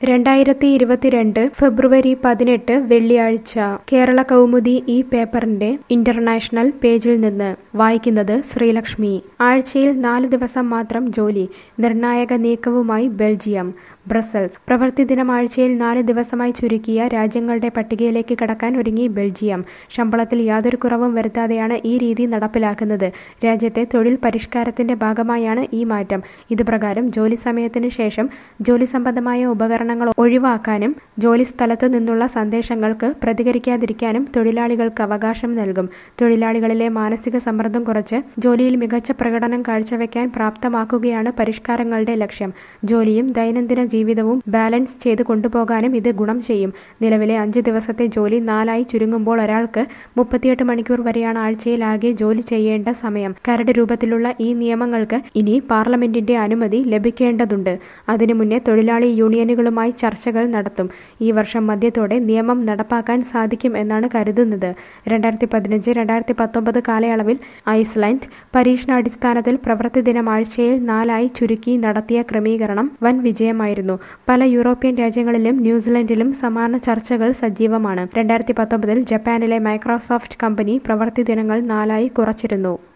രണ്ടായിരത്തി ഇരുപത്തിരണ്ട് ഫെബ്രുവരി പതിനെട്ട് വെള്ളിയാഴ്ച കേരള കൗമുദി ഈ പേപ്പറിന്റെ ഇന്റർനാഷണൽ പേജിൽ നിന്ന് വായിക്കുന്നത് ശ്രീലക്ഷ്മി ആഴ്ചയിൽ നാല് ദിവസം മാത്രം ജോലി നിർണായക നീക്കവുമായി ബെൽജിയം ബ്രസൽസ് പ്രവൃത്തി ദിനം ആഴ്ചയിൽ നാല് ദിവസമായി ചുരുക്കിയ രാജ്യങ്ങളുടെ പട്ടികയിലേക്ക് കടക്കാൻ ഒരുങ്ങി ബെൽജിയം ശമ്പളത്തിൽ യാതൊരു കുറവും വരുത്താതെയാണ് ഈ രീതി നടപ്പിലാക്കുന്നത് രാജ്യത്തെ തൊഴിൽ പരിഷ്കാരത്തിന്റെ ഭാഗമായാണ് ഈ മാറ്റം ഇതുപ്രകാരം ജോലി സമയത്തിന് ശേഷം ജോലി സംബന്ധമായ ഉപകരണങ്ങൾ ഒഴിവാക്കാനും ജോലി സ്ഥലത്ത് നിന്നുള്ള സന്ദേശങ്ങൾക്ക് പ്രതികരിക്കാതിരിക്കാനും തൊഴിലാളികൾക്ക് അവകാശം നൽകും തൊഴിലാളികളിലെ മാനസിക സമ്മർദ്ദം കുറച്ച് ജോലിയിൽ മികച്ച പ്രകടനം കാഴ്ചവെക്കാൻ പ്രാപ്തമാക്കുകയാണ് പരിഷ്കാരങ്ങളുടെ ലക്ഷ്യം ജോലിയും ദൈനംദിന ജീവിതവും ബാലൻസ് ചെയ്ത് കൊണ്ടുപോകാനും ഇത് ഗുണം ചെയ്യും നിലവിലെ അഞ്ച് ദിവസത്തെ ജോലി നാലായി ചുരുങ്ങുമ്പോൾ ഒരാൾക്ക് മുപ്പത്തിയെട്ട് മണിക്കൂർ വരെയാണ് ആഴ്ചയിൽ ആകെ ജോലി ചെയ്യേണ്ട സമയം കരട് രൂപത്തിലുള്ള ഈ നിയമങ്ങൾക്ക് ഇനി പാർലമെന്റിന്റെ അനുമതി ലഭിക്കേണ്ടതുണ്ട് അതിനു മുന്നേ തൊഴിലാളി യൂണിയനുകളുമായി ചർച്ചകൾ നടത്തും ഈ വർഷം മധ്യത്തോടെ നിയമം നടപ്പാക്കാൻ സാധിക്കും എന്നാണ് കരുതുന്നത് രണ്ടായിരത്തി പതിനഞ്ച് രണ്ടായിരത്തി പത്തൊമ്പത് കാലയളവിൽ ഐസ്ലാൻഡ് പരീക്ഷണാടിസ്ഥാനത്തിൽ പ്രവൃത്തി ദിനം ആഴ്ചയിൽ നാലായി ചുരുക്കി നടത്തിയ ക്രമീകരണം വൻ വിജയമായിരുന്നു പല യൂറോപ്യൻ രാജ്യങ്ങളിലും ന്യൂസിലൻഡിലും സമാന ചർച്ചകൾ സജീവമാണ് രണ്ടായിരത്തി പത്തൊമ്പതിൽ ജപ്പാനിലെ മൈക്രോസോഫ്റ്റ് കമ്പനി പ്രവൃത്തി ദിനങ്ങൾ നാലായി കുറച്ചിരുന്നു